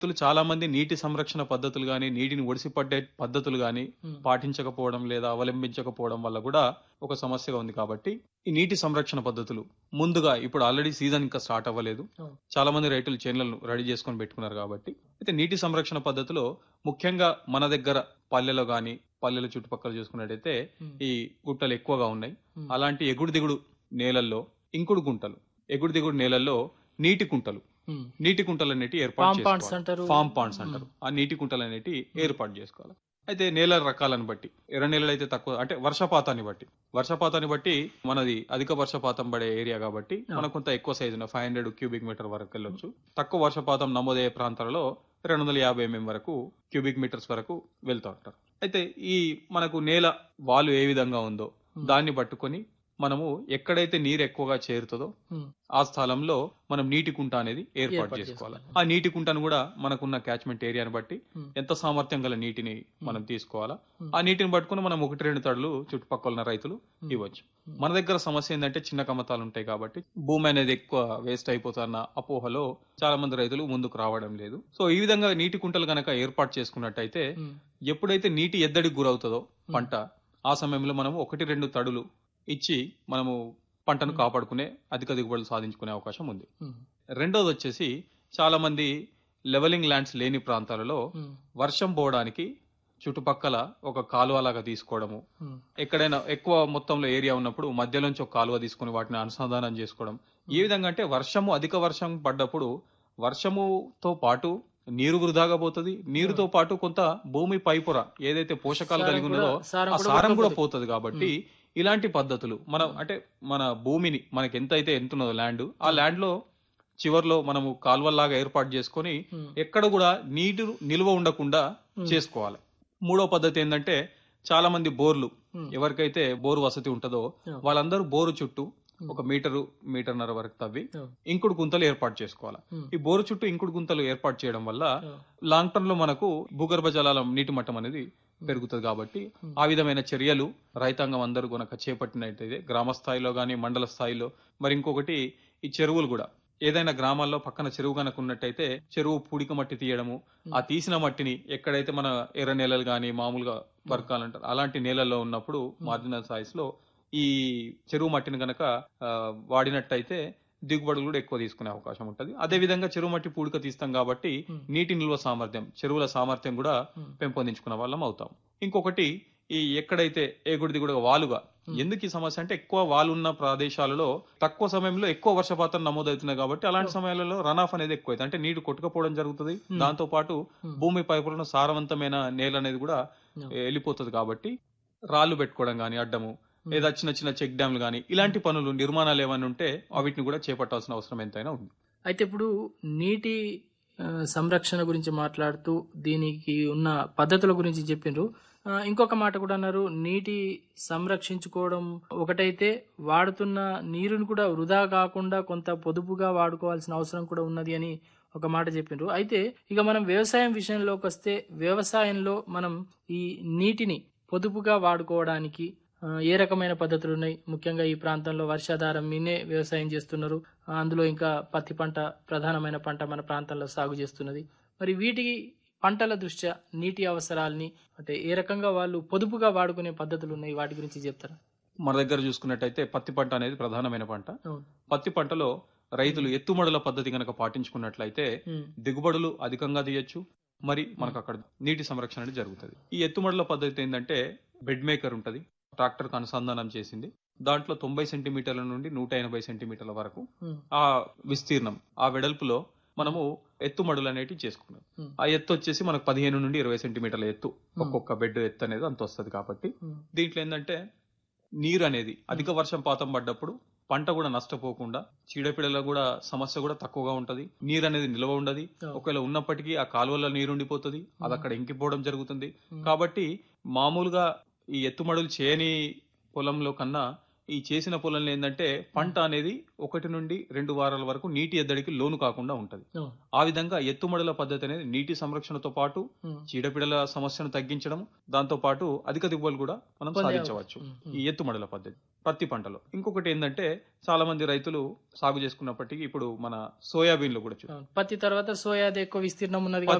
రైతులు చాలా మంది నీటి సంరక్షణ పద్ధతులు గాని నీటిని ఒడిసిపట్టే పద్ధతులు గాని ఉమ్. పాటించకపోవడం లేదా అవలంబించకపోవడం వల్ల కూడా ఒక సమస్యగా ఉంది కాబట్టి ఈ నీటి సంరక్షణ పద్ధతులు ముందుగా ఇప్పుడు ఆల్రెడీ సీజన్ ఇంకా స్టార్ట్ అవ్వలేదు అవును. చాలా మంది రైతులు చేనులను రెడీ చేసుకొని పెట్టుకున్నారు కాబట్టి అయితే నీటి సంరక్షణ పద్ధతిలో ముఖ్యంగా మన దగ్గర పల్లెలో గాని పల్లెల చుట్టుపక్కల చూసుకున్నట్టయితే ఉమ్. ఈ గుట్టలు ఎక్కువగా ఉన్నాయి ఉమ్. అలాంటి ఎగుడు దిగుడు నేలల్లో ఇంకుడు గుంటలు ఎగుడు దిగుడు నేలల్లో నీటి కుంటలు ఉమ్. నీటి కుంటలు అనేటి ఏర్పాటు పామ్ పాండ్స్ చేసుకోవాలి అంటారు ఫామ్ పాండ్స్ అంటారు ఆ నీటి కుంటలు అనేటి ఏర్పాటు చేసుకోవాలి అయితే నేల రకాలను బట్టి ఎర్ర నేలలు అయితే తక్కువ అంటే వర్షపాతాన్ని బట్టి వర్షపాతాన్ని బట్టి మనది అధిక వర్షపాతం పడే ఏరియా కాబట్టి మనకు కొంత ఎక్కువ size five hundred cubic metre వరకు వెళ్ళొచ్చు తక్కువ వర్షపాతం నమోదయ్యే ప్రాంతాలలో రెండు వందల యాభై ఎంఎం వరకు క్యూబిక్ మీటర్స్ వరకు వెళ్తూ ఉంటారు అయితే ఈ మనకు నేల వాలు ఏ విధంగా ఉందో దాన్ని పట్టుకొని మనము ఎక్కడైతే నీరు ఎక్కువగా చేరుతుందో ఉమ్. ఆ స్థలంలో మనం నీటి కుంట అనేది ఏర్పాటు ఏర్పాటు చేసుకోవాలి చేసుకోవాలి. ఆ నీటి కుంటను కూడా మనకున్న క్యాచ్మెంట్ ఏరియాని బట్టి ఉమ్. ఎంత సామర్థ్యం గల నీటిని మనం తీసుకోవాలా ఉమ్. ఆ నీటిని పట్టుకుని మనం ఒకటి రెండు తడులు చుట్టుపక్కల ఉన్న రైతులు ఇవ్వచ్చు మన దగ్గర సమస్య ఏంటంటే చిన్న కమతాలు ఉంటాయి కాబట్టి భూమి అనేది ఎక్కువ వేస్ట్ అయిపోతున్న అపోహలో చాలా మంది రైతులు ముందుకు రావడం లేదు సో ఈ విధంగా నీటి కుంటలు గనక ఏర్పాటు చేసుకున్నట్టయితే ఉమ్. ఎప్పుడైతే నీటి ఎద్దడికి గురవుతుందో పంట ఆ సమయంలో మనము ఒకటి రెండు తడులు ఇచ్చి మనము పంటను కాపాడుకునే అధిక దిగుబడులు సాధించుకునే అవకాశం ఉంది ఉమ్. రెండోది వచ్చేసి చాలా మంది లెవెలింగ్ ల్యాండ్స్ లేని ప్రాంతాలలో ఉమ్. వర్షం పోవడానికి చుట్టుపక్కల ఒక కాలువ లాగా తీసుకోవడము ఉమ్. ఎక్కడైనా ఎక్కువ మొత్తంలో ఏరియా ఉన్నప్పుడు మధ్యలోంచి ఒక కాలువ తీసుకుని వాటిని అనుసంధానం చేసుకోవడం ఏ విధంగా అంటే వర్షము అధిక వర్షం పడ్డప్పుడు వర్షముతో పాటు నీరు వృధాగా పోతుంది నీరుతో పాటు కొంత భూమి పైపుర ఏదైతే పోషకాలు సారం కలిగి ఉన్నదో కూడా- సారం ఆ కూడా సారం కూడా పోతుంది. పోతుంది కాబట్టి ఇలాంటి పద్ధతులు మనం అంటే మన భూమిని మనకి ఎంత అయితే ఎంత ఉన్నదో ల్యాండ్ ఆ ల్యాండ్ లో చివర్లో మనము కాలువల్లాగా ఏర్పాటు చేసుకొని ఉమ్. ఎక్కడ కూడా నీటి నిల్వ ఉండకుండా చేసుకోవాలి మూడో పద్ధతి ఏంటంటే చాలా మంది బోర్లు Hmm. ఎవరికైతే బోరు వసతి ఉంటుందో Yeah. వాళ్ళందరూ బోరు చుట్టూ ఒక మీటరు మీటర్న్నర వరకు తవ్వి Yeah. ఇంకుడు గుంతలు ఏర్పాటు చేసుకోవాలి Hmm. ఈ బోరు చుట్టూ ఇంకుడు గుంతలు ఏర్పాటు చేయడం వల్ల Yeah. లాంగ్ టర్మ్ లో మనకు భూగర్భ జలాల నీటి మట్టం అనేది పెరుగుతుంది కాబట్టి ఆ విధమైన చర్యలు రైతాంగం అందరూ గనక చేపట్టినట్టయితే గ్రామ స్థాయిలో గానీ మండల స్థాయిలో మరి ఇంకొకటి ఈ చెరువులు కూడా ఏదైనా గ్రామాల్లో పక్కన చెరువు కనుక ఉన్నట్టయితే చెరువు పూడిక మట్టి తీయడము ఆ తీసిన మట్టిని ఎక్కడైతే మన ఎర్ర నేలలు గానీ మామూలుగా వర్కాలంటారు అలాంటి నేలల్లో ఉన్నప్పుడు మార్జినల్ సాయిస్ లో ఈ చెరువు మట్టిని గనక ఆ, వాడినట్టయితే దిగుబడులు కూడా ఎక్కువ తీసుకునే అవకాశం ఉంటది అదే విధంగా చెరువు మట్టి పూడిక తీస్తాం కాబట్టి నీటి నిల్వ సామర్థ్యం చెరువుల సామర్థ్యం కూడా పెంపొందించుకున్న వాళ్ళం అవుతాం ఇంకొకటి ఈ ఎక్కడైతే ఏగుడి దిగుడుగా వాలుగా ఎందుకు ఈ సమస్య అంటే ఎక్కువ వాలు ఉన్న ప్రదేశాలలో తక్కువ సమయంలో ఎక్కువ వర్షపాతం నమోదవుతున్నాయి కాబట్టి అలాంటి సమయాలలో రన్ ఆఫ్ అనేది ఎక్కువ అంటే నీరు కొట్టుకపోవడం జరుగుతుంది దాంతో పాటు భూమి పైపులను సారవంతమైన నేల అనేది కూడా వెళ్ళిపోతుంది కాబట్టి రాళ్లు పెట్టుకోవడం గానీ అడ్డము లేదా చిన్న చిన్న చెక్ డ్యామ్లు గానీ ఇలాంటి పనులు నిర్మాణాలు ఏమైనా ఉంటే వాటిని కూడా చేపట్టాల్సిన అవసరం ఎంతైనా ఉంది అయితే ఇప్పుడు నీటి ఆ, సంరక్షణ గురించి మాట్లాడుతూ దీనికి ఉన్న పద్ధతుల గురించి చెప్పిండ్రు ఆ, ఇంకొక మాట కూడా అన్నారు నీటి సంరక్షించుకోవడం ఒకటైతే వాడుతున్న నీరుని కూడా వృధా కాకుండా కొంత పొదుపుగా వాడుకోవాల్సిన అవసరం కూడా ఉన్నది అని ఒక మాట చెప్పిండ్రు అయితే ఇక మనం వ్యవసాయం విషయంలోకి వస్తే వ్యవసాయంలో మనం ఈ నీటిని పొదుపుగా వాడుకోవడానికి ఆ, ఏ రకమైన పద్ధతులు ఉన్నాయి ముఖ్యంగా ఈ ప్రాంతంలో వర్షాధారం మీనే వ్యవసాయం చేస్తున్నారు ఆ, అందులో ఇంకా పత్తి పంట ప్రధానమైన పంట మన ప్రాంతంలో సాగు చేస్తున్నది మరి వీటికి పంటల దృష్ట్యా నీటి అవసరాల్ని అంటే ఏ రకంగా వాళ్ళు పొదుపుగా వాడుకునే పద్ధతులు ఉన్నాయి వాటి గురించి చెప్తారా మన దగ్గర చూసుకున్నట్టయితే పత్తి పంట అనేది ప్రధానమైన పంట అవును పత్తి పంటలో రైతులు ఎత్తుమడుల పద్ధతి కనుక పాటించుకున్నట్లయితే ఉమ్, దిగుబడులు అధికంగా తీయొచ్చు మరి మనకు అక్కడ నీటి సంరక్షణ అనేది జరుగుతుంది ఈ ఎత్తుమడుల పద్ధతి ఏంటంటే బెడ్ మేకర్ ఉంటది ట్రాక్టర్ కు అనుసంధానం చేసింది దాంట్లో తొంభై సెంటీమీటర్ల నుండి నూట ఎనభై సెంటీమీటర్ల వరకు ఉమ్, ఆ విస్తీర్ణం ఆ వెడల్పులో మనము ఎత్తుమడులు అనేటివి చేసుకున్నాం ఉమ్, ఆ ఎత్తు వచ్చేసి మనకు పదిహేను నుండి ఇరవై సెంటీమీటర్ల ఎత్తు ఒక్కొక్క బెడ్ ఎత్తు అనేది అంత వస్తుంది కాబట్టి ఉమ్, దీంట్లో ఏంటంటే నీరు అనేది అధిక వర్షపాతం పడ్డప్పుడు పంట కూడా నష్టపోకుండా చీడపీడల కూడా సమస్య కూడా తక్కువగా ఉంటది నీరు అనేది నిల్వ ఉండదు ఒకవేళ ఉన్నప్పటికీ ఆ కాలువలో నీరు ఉండిపోతుంది అది అక్కడ ఇంకిపోవడం జరుగుతుంది కాబట్టి మామూలుగా ఈ ఎత్తుమడులు చేయని పొలంలో కన్నా ఈ చేసిన పొలంలో ఏంటంటే పంట అనేది ఒకటి నుండి రెండు వారాల వరకు నీటి ఎద్దడికి లోను కాకుండా ఉంటది అవును. ఆ విధంగా ఎత్తుమడుల పద్ధతి అనేది నీటి సంరక్షణతో పాటు ఉమ్, చీడపీడల సమస్యను తగ్గించడం దాంతో పాటు అధిక దిగుబడులు కూడా మనం పొందే సాధించవచ్చు ఉమ్, ఈ ఎత్తుమడుల పద్ధతి పత్తి పంటలో ఇంకొకటి ఏంటంటే చాలా మంది రైతులు సాగు చేసుకున్నప్పటికీ ఇప్పుడు మన సోయాబీన్లు కూడా చూద్దాం పత్తి తర్వాత సోయాది ఎక్కువ విస్తీర్ణం ఉన్నది